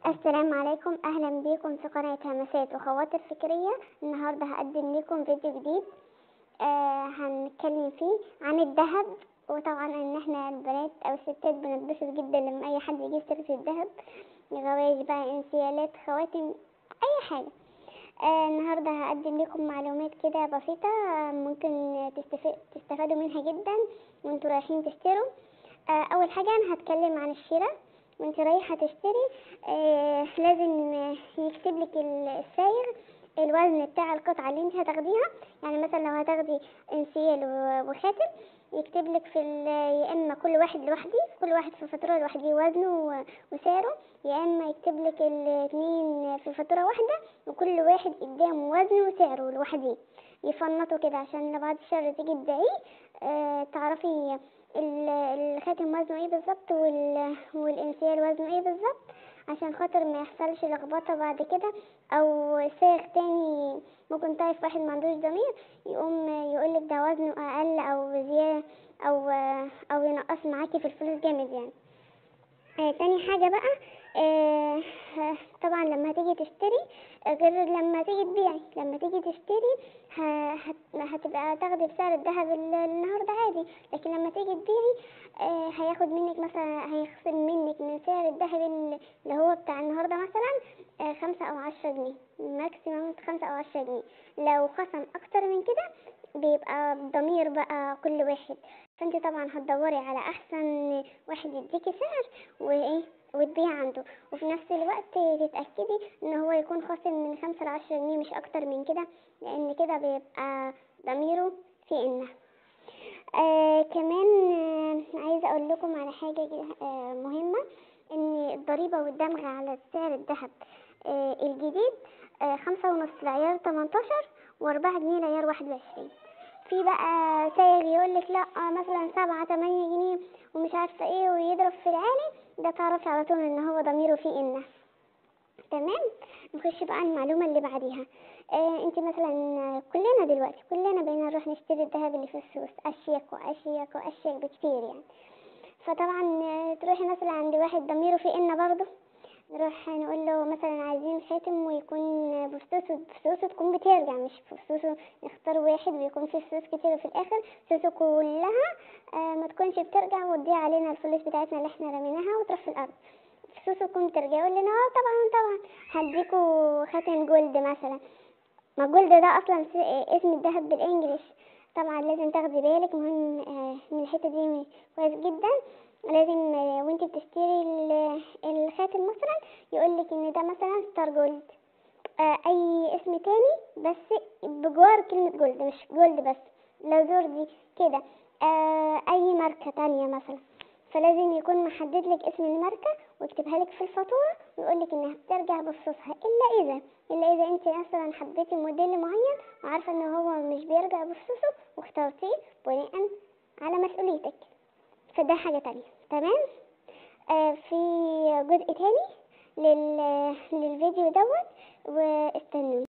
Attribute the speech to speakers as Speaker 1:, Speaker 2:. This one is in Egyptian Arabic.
Speaker 1: السلام عليكم اهلا بيكم في قناة همسات وخواطر فكرية النهاردة هقدم لكم فيديو جديد آه هنتكلم فيه عن الذهب وطبعا ان احنا البنات او الستات بنتبسط جدا لما اي حد يجيب سيرة الذهب غوايش بقى انسيالات خواتم اي حاجة آه النهاردة هقدم لكم معلومات كده بسيطة آه، ممكن تستف- تستفادوا منها جدا وانتوا رايحين تشتروا آه اول حاجة انا هتكلم عن الشراء وانت رايحة تشتري آه لازم آه، يكتب لك السايغ الوزن بتاع القطعة اللي انت هتاخديها يعني مثلا لو هتاخدي انسيال و- وخاتم يكتب لك في ال- يا اما كل واحد لوحده كل واحد في فاتورة لوحده وزنه و- وسعره يا اما يكتب لك الاتنين في فاتورة واحدة وكل واحد قدامه وزنه وسعره لوحده يفنطوا كده عشان لو بعد الشهر تيجي تبيعيه آه تعرفي ال- الخاتم وزنه ايه بالظبط وال... والانسيال وزنه ايه بالظبط عشان خاطر ما يحصلش لخبطه بعد كده او سائق تاني ممكن طايف واحد ما عندوش ضمير يقوم يقولك ده وزنه اقل او زياده او او ينقص معاكي في الفلوس جامد يعني آه تاني حاجة بقى آه طبعا لما تيجي تشتري آه، غير لما تيجي تبيعي لما تيجي تشتري ه- هت- هتبقى تاخدي بسعر الذهب ال- النهاردة عادي لكن لما تيجي تبيعي آه هياخد منك مثلا هيخصم منك من سعر الذهب ال- اللي هو بتاع النهاردة مثلا آه خمسة أو عشرة جنيه ماكسيموم خمسة أو عشرة جنيه لو خصم أكتر من كده بيبقى ضمير بقى كل واحد فانت طبعا هتدوري على احسن واحد يديكي سعر وايه وتبيع عنده وفي نفس الوقت تتأكدي ان هو يكون خاصم من خمسة لعشرة جنيه مش اكتر من كده لان كده بيبقى ضميره في انه آه كمان آه عايزة اقول لكم على حاجة ج- آه مهمة ان الضريبة والدمغ على سعر الذهب آه الجديد آه خمسة ونص لعيار 18 واربعة جنيه لعيار واحد وعشرين في بقى سايغ يقول لك لا مثلا سبعة تمانية جنيه ومش عارفة ايه ويضرب في العالي ده تعرفي على طول ان هو ضميره فيه انه تمام نخش بقى على المعلومة اللي بعديها آه انت مثلا كلنا دلوقتي كلنا بقينا نروح نشتري الذهب اللي في السوق اشيك واشيك واشيك بكتير يعني فطبعا آه، تروحي مثلا عند واحد ضميره فيه انه برضه نروح نقول له مثلا عايزين خاتم ويكون بفلوسه بفلوسه تكون بترجع مش بفلوسه نختار واحد ويكون فيه فلوس كتير وفي الاخر فلوسه كلها آه ما تكونش بترجع وتضيع علينا الفلوس بتاعتنا اللي احنا رميناها وتروح في الارض فلوسه تكون ترجع يقول لنا اه طبعا طبعا هديكوا خاتم جولد مثلا ما جولد ده اصلا س- اسم الذهب بالانجلش طبعا لازم تاخدي بالك مهم آه، من الحته دي كويس جدا لازم آه، وانت بتشتري ال- الخاتم مثلا يقولك ان ده مثلا ستار جولد آه، اي اسم تاني بس بجوار كلمة جولد مش جولد بس لازور دي كده آه، اي ماركة تانية مثلا فلازم يكون محدد لك اسم الماركة ويكتبها لك في الفاتورة ويقول لك انها بترجع بفلوسها الا اذا الا اذا انت مثلا حبيتي موديل معين وعارفة ان هو مش بيرجع بفلوسه واخترتيه بناء على مسؤوليتك فده حاجة تانية تمام آه في جزء تاني لل... للفيديو دوت واستنوني